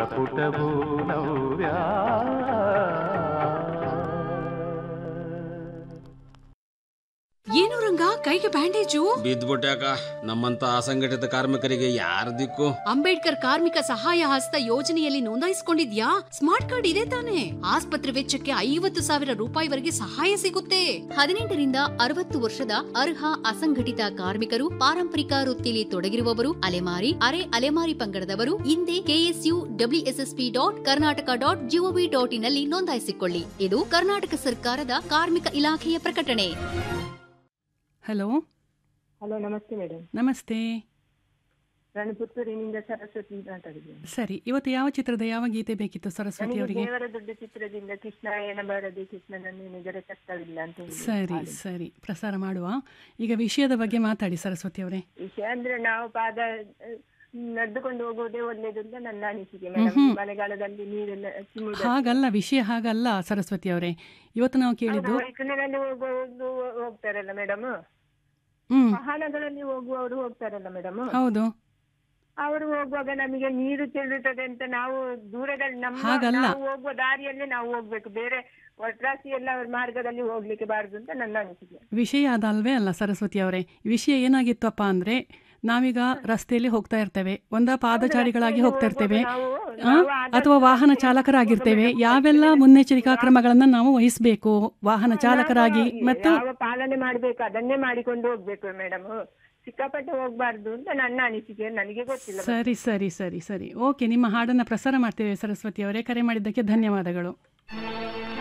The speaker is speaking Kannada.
ಪುಟಪುಟವೋ ನವ್ಯ ಏನು ರಂಗ ಕೈಗೆ ಬ್ಯಾಂಡೇಜು ಬಿದ್ದ್ಬಿಟ್ಯಾಕ ನಮ್ಮಂತ ಅಸಂಘಟಿತ ಕಾರ್ಮಿಕರಿಗೆ ಯಾರ ದಿಕ್ಕು ಅಂಬೇಡ್ಕರ್ ಕಾರ್ಮಿಕ ಸಹಾಯ ಹಸ್ತ ಯೋಜನೆಯಲ್ಲಿ ನೋಂದಾಯಿಸಿಕೊಂಡಿದ್ಯಾ ಸ್ಮಾರ್ಟ್ ಕಾರ್ಡ್ ಇದೆ ತಾನೆ ಆಸ್ಪತ್ರೆ ವೆಚ್ಚಕ್ಕೆ ಐವತ್ತು ಸಾವಿರ ರೂಪಾಯಿವರೆಗೆ ಸಹಾಯ ಸಿಗುತ್ತೆ ಹದಿನೆಂಟರಿಂದ ಅರವತ್ತು ವರ್ಷದ ಅರ್ಹ ಅಸಂಘಟಿತ ಕಾರ್ಮಿಕರು ಪಾರಂಪರಿಕ ವೃತ್ತಿಯಲ್ಲಿ ತೊಡಗಿರುವವರು ಅಲೆಮಾರಿ ಅರೆ ಅಲೆಮಾರಿ ಪಂಗಡದವರು ಹಿಂದೆ KSU WSSP dot Karnataka dot GOV dot ಇನ್ನಲ್ಲಿ ನೋಂದಾಯಿಸಿಕೊಳ್ಳಿ ಇದು ಕರ್ನಾಟಕ ಸರ್ಕಾರದ ಕಾರ್ಮಿಕ ಇಲಾಖೆಯ ಪ್ರಕಟಣೆ ಹಲೋ ಹಲೋ ನಮಸ್ತೆ ಮೇಡಮ್ ನಮಸ್ತೆ ನಾನು ಪುತ್ತೂರಿನಿಂದ ಸರಸ್ವತಿ ಮಾತಾಡಿದ್ದೇನೆ ಸರಿ ಇವತ್ತು ಯಾವ ಚಿತ್ರದ ಯಾವ ಗೀತೆ ಬೇಕಿತ್ತು ಸರಸ್ವತಿ ನನಗೆ ಅವರಿಗೆ ದೇವರ ದೊಡ್ಡ ಚಿತ್ರದಿಂದ ಕೃಷ್ಣ ಎನಬಾರದೆ ಕೃಷ್ಣನನ್ನು ನಿಜರ ಕಷ್ಟವಿಲ್ಲ ಅಂತ ಹೇಳಿ ಸರಿ ಹಾಡಿದ್ದು. ಸರಿ ಪ್ರಸಾರ ಮಾಡುವ ಈಗ ವಿಷಯದ ಬಗ್ಗೆ ಮಾತಾಡಿ ಸರಸ್ವತಿ ಅವರೇ ವಿಷಯ ಅಂದ್ರೆ ನಾವು ಪಾದ ಅಹ್, ನಡೆದುಕೊಂಡು ಹೋಗುವುದೇ ಒಳ್ಳೇದು ಅಂತ ನನ್ನ ಅನಿಸಿಕೆ ಮೇಡಮ್ ಮ್ಹೂ. ಮಳೆಗಾಲದಲ್ಲಿ ನೀರೆಲ್ಲ ಚಿಮ್ಮುವುದಕ್ಕೆ. ಹಾಗಲ್ಲ ವಿಷಯ ಹಾಗಲ್ಲ ಸರಸ್ವತಿ ಅವರೇ ಇವತ್ತು ನಾವು ಕೇಳಿದ್ದು ಹೌದು, ಬೈಕ್ನಲ್ಲಿ ಹೋಗುವವರು ಹೋಗ್ತಾರಲ್ಲ ಮೇಡಮ್ ಹ್ಮ್ ವಾಹನಗಳಲ್ಲಿ ಹೋಗುವವರು ಹೋಗ್ತಾರಲ್ಲ ಮೇಡಮ್ ಹೌದು ಅವರು ಹೋಗುವಾಗ ನಮಗೆ ನೀರು ಚೆಲ್ಲುತ್ತದೆ ಅಂತ ನಾವು ದೂರದಲ್ಲಿ ನಮ್ಮ ಹಾಗಲ್ಲ. ನಾವು ಹೋಗುವ ದಾರಿಯಲ್ಲೇ ನಾವು ಹೋಗ್ಬೇಕು ಬೇರೆ ಒಟ್ರಾಸಿ ಎಲ್ಲ ಅವ್ರ ಮಾರ್ಗದಲ್ಲಿ ಹೋಗ್ಲಿಕ್ಕೆ ಬಾರದು ಅಂತ ನನ್ನ ಅನಿಸಿಕೆ ವಿಷಯ ಅದಲ್ವೇ ಅಲ್ಲ ಸರಸ್ವತಿ ಅವರೇ ವಿಷಯ ಏನಾಗಿತ್ತಪ್ಪ ಅಂದ್ರೆ ನಾವೀಗ ರಸ್ತೆಯಲ್ಲಿ ಹೋಗ್ತಾ ಇರ್ತೇವೆ ಒಂದ ಪಾದಚಾರಿಗಳಾಗಿ ಹೋಗ್ತಾ ಇರ್ತೇವೆ ಆ, ಅಥವಾ ವಾಹನ ಚಾಲಕರಾಗಿರ್ತೇವೆ ಯಾವೆಲ್ಲ ಮುನ್ನೆಚ್ಚರಿಕಾ ಕ್ರಮಗಳನ್ನ ನಾವು ವಹಿಸಬೇಕು ವಾಹನ ಚಾಲಕರಾಗಿ ಮತ್ತು ಯಾವ ಪಾಲನೆ ಮಾಡ್ಬೇಕು ಅದನ್ನೇ ಮಾಡಿಕೊಂಡು ಹೋಗ್ಬೇಕು ಮೇಡಮ್ ಸಿಕ್ಕಾಪಟ್ಟೆ ಹೋಗ್ಬಾರ್ದು ಅಂತ ನನ್ನ ಅನಿಸಿಕೆ ನನಗೆ ಗೊತ್ತಿಲ್ಲ ಸರಿ ಸರಿ ಸರಿ ಸರಿ ಓಕೆ ನಿಮ್ಮ ಹಾಡನ್ನ ಪ್ರಸಾರ ಮಾಡ್ತೇವೆ ಸರಸ್ವತಿ ಅವರೇ ಕರೆ ಮಾಡಿದ್ದಕ್ಕೆ ಧನ್ಯವಾದಗಳು